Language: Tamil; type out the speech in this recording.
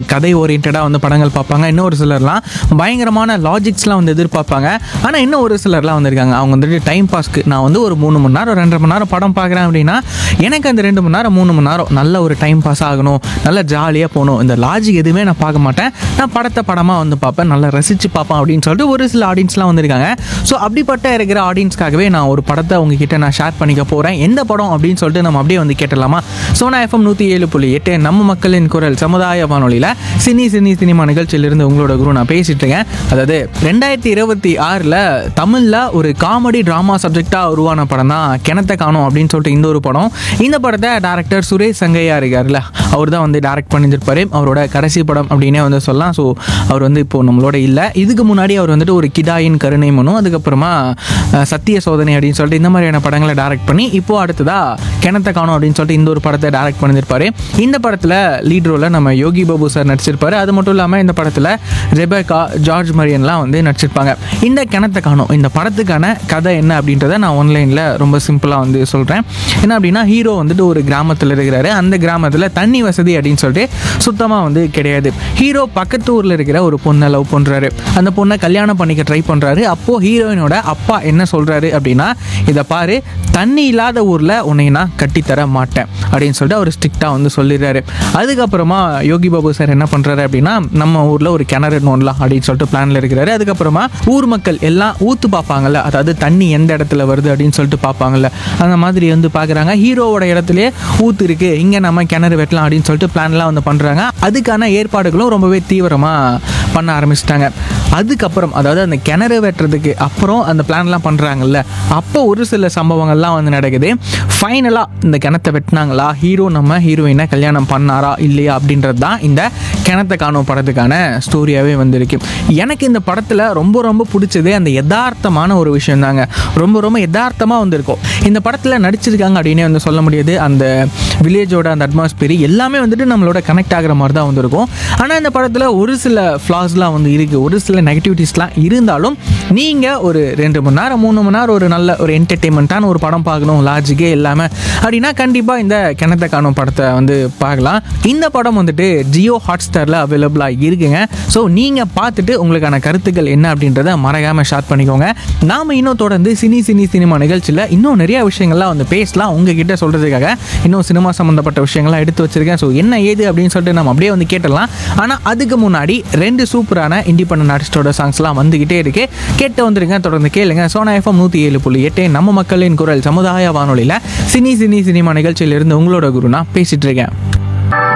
கதை ஓரியன்டாக வந்து படங்கள் பார்ப்பாங்க இன்னும் ஒரு சிலர்லாம் பயங்கரமான லாஜிக்ஸ்லாம் வந்து எதிர்பார்ப்பாங்க ஆனால் இன்னும் ஒரு சிலர்லாம் வந்திருக்காங்க அவங்க வந்துட்டு டைம் பாஸ்க்கு நான் வந்து ஒரு மூணு மணி நேரம் ரெண்டரை மணி நேரம் படம் பார்க்குறேன் அப்படின்னா எனக்கு அந்த ரெண்டு மணி நேரம் மூணு மணி நேரம் நல்ல ஒரு டைம் பாஸ் ஆகணும் நல்ல ஜாலியாக போகணும் இந்த லாஜிக் எதுவுமே நான் பார்க்க மாட்டேன் நான் படத்தை படமாக வந்து பார்ப்பேன் நல்லா ரசித்து பார்ப்பேன் அப்படின்னு சொல்லிட்டு ஒரு சில ஆடியன்ஸ்லாம் வந்திருக்காங்க ஸோ அப்படிப்பட்ட இருக்கிற ஆடியன்ஸ்க்காகவே நான் ஒரு படத்தை உங்ககிட்ட நான் ஷேர் பண்ணிக்க போகிறேன் எந்த படம் அப்படின்னு சொல்லிட்டு நம்ம அப்படியே வந்து கேட்டலாமா சோனா எஃப்எம் நூற்றி ஏழு புள்ளி எட்டு நம்ம மக்களின் குரல் சமுதாய வானொலியில் சினி சினி சினிமா நிகழ்ச்சியிலிருந்து உங்களோட குரு நான் பேசிட்டு இருக்கேன் அதாவது ரெண்டாயிரத்தி இருபத்தி ஆறில் தமிழில் ஒரு காமெடி ட்ராமா சப்ஜெக்டாக உருவான படம் தான் கிணத்த காணும் அப்படின்னு சொல்லிட்டு இந்த ஒரு படம் இந்த படத்தை டேரக்டர் சுரேஷ் சங்கையா இருக்கார்ல அவர் தான் வந்து டேரக்ட் பண்ணியிருப்பாரு அவரோட கடைசி படம் அப்படின்னே வந்து சொல்லலாம் ஸோ அவர் வந்து இப்போ நம்மளோட இல்லை இதுக்கு முன்னாடி அவர் வந்துட்டு ஒரு கிதாயின் கருணை மனு அதுக்கப்புறமா அஹ், சத்திய சோதனை அப்படின்னு சொல்லிட்டு இந்த மாதிரியான படங்களை டேரக்ட் பண்ணி இப்போ அடுத்ததா கிணத்த காணும் அப்படின்னு சொல்லிட்டு இந்த ஒரு படத்தை டேரக்ட் பண்ணியிருப்பாரு இந்த படத்தில் லீட் ரோலில் நம்ம யோகி பாபு சார் நடிச்சிருப்பாரு அது மட்டும் இல்லாமல் இந்த படத்தில் ரெபேக்கா ஜார்ஜ் மரியன்லாம் வந்து நடிச்சிருப்பாங்க இந்த கிணத்த காணும் இந்த படத்துக்கான கதை என்ன அப்படின்றத நான் ஆன்லைனில் ரொம்ப சிம்பிளாக வந்து சொல்கிறேன் என்ன அப்படின்னா ஹீரோ வந்துட்டு ஒரு கிராமத்தில் இருக்கிறாரு அந்த கிராமத்தில் தண்ணி வசதி அப்படின்னு சொல்லிட்டு சுத்தமாக வந்து கிடையாது ஹீரோ பக்கத்து ஊரில் இருக்கிற ஒரு பொண்ணை லவ் பண்ணுறாரு அந்த பொண்ணை கல்யாணம் பண்ணிக்க ட்ரை பண்ணுறாரு அப்போது ஹீரோயினோட அப்பா என்ன சொல்கிறாரு அப்படின்னா இதை பாரு தண்ணி இல்லாத ஊரில் உன்னை நான் கட்டித்தர மாட்டேன் அப்படின்னு சொல்லிட்டு அவர் ஸ்ட்ரிக்டாக வந்து சொல்லிடுறாரு அதுக்கப்புறமா யோகி பாபு சார் என்ன பண்ணுறாரு அப்படின்னா நம்ம ஊரில் ஒரு கிணறு நோண்டலாம் அப்படின்னு சொல்லிட்டு பிளானில் இருக்கிறாரு அதுக்கப்புறமா ஊர் மக்கள் எல்லாம் ஊத்து பார்ப்பாங்கல்ல அதாவது தண்ணி எந்த இடத்துல வருது அப்படின்னு சொல்லிட்டு பார்ப்பாங்கல்ல அந்த மாதிரி வந்து பார்க்குறாங்க ஹீரோவோட இடத்துலயே ஊத்து இருக்கு இங்கே நம்ம கிணறு வெட்டலாம் அப்படின்னு சொல்லிட்டு பிளான்லாம் வந்து பண்ணுறாங்க அதுக்கான ஏற்பாடுகளும் ரொம்பவே தீவிரமாக பண்ண ஆரம்பிச்சிட்டாங்க அதுக்கப்புறம் அதாவது அந்த கிணறு வெட்டுறதுக்கு அப்புறம் அந்த பிளான்லாம் பண்ணுறாங்கல்ல அப்போ ஒரு சில சம்பவங்கள்லாம் வந்து நடக்குது ஃபைனலாக இந்த கிணத்தை வெட்டினாங்களா ஹீரோ நம்ம ஹீரோயினை கல்யாணம் பண்ணாரா இல்லையா அப்படின்றது தான் இந்த கிணத்தை காணும் படத்துக்கான ஸ்டோரியாகவே வந்திருக்கு எனக்கு இந்த படத்தில் ரொம்ப ரொம்ப பிடிச்சதே அந்த யதார்த்தமான ஒரு விஷயம் தாங்க ரொம்ப ரொம்ப யதார்த்தமாக வந்திருக்கும் இந்த படத்தில் நடிச்சிருக்காங்க அப்படின்னே வந்து சொல்ல முடியாது அந்த வில்லேஜோட அந்த அட்மாஸ்பியர் எல்லாமே வந்துட்டு நம்மளோட கனெக்ட் ஆகிற மாதிரி தான் வந்திருக்கும் ஆனால் இந்த படத்தில் ஒரு சில ஃப்ளாஸ்லாம் வந்து இருக்குது ஒரு சில நெகட்டிவிட்டிஸ்லாம் இருந்தாலும் நீங்கள் ஒரு ரெண்டு மணி நேரம் மூணு மணி நேரம் ஒரு நல்ல ஒரு என்டர்டெயின்மெண்ட்டான ஒரு படம் பார்க்கணும் லாஜிக்கே இல்லாமல் அப்படின்னா கண்டிப்பாக இந்த கிணத்தை காணும் படத்தை வந்து பார்க்கலாம் இந்த படம் வந்துட்டு ஜியோ ஹாட் ஸ்டாரில் அவைலபிளாக இருக்குங்க ஸோ நீங்கள் பார்த்துட்டு உங்களுக்கான கருத்துக்கள் என்ன அப்படின்றத மறக்காமல் ஷேர் பண்ணிக்கோங்க நாம் இன்னும் தொடர்ந்து சினி சினி சினிமா நிகழ்ச்சியில் இன்னும் நிறைய விஷயங்கள்லாம் வந்து பேசலாம் உங்ககிட்ட சொல்கிறதுக்காக இன்னும் சினிமா சம்மந்தப்பட்ட விஷயங்கள்லாம் எடுத்து வச்சிருக்கேன் ஸோ என்ன ஏது அப்படின்னு சொல்லிட்டு நம்ம அப்படியே வந்து கேட்டலாம் ஆனால் அதுக்கு முன்னாடி ரெண்டு சூப்பரான இண்டிபெண்டன்ட் ஆர்டிஸ்டோட சாங்ஸ்லாம் வந்துக்கிட்டே இருக்கு கேட்டு வந்துருங்க தொடர்ந்து கேளுங்க சோனா எஃப்எம் நூற்றி ஏழு புள்ளி எட்டு நம்ம மக்களின் குரல் சமுதாய வானொலியில் சினி சினி சினிமா நிகழ்ச்சியிலிருந்து உங்களோட குரு நான் பேசிட்டு இருக்கேன்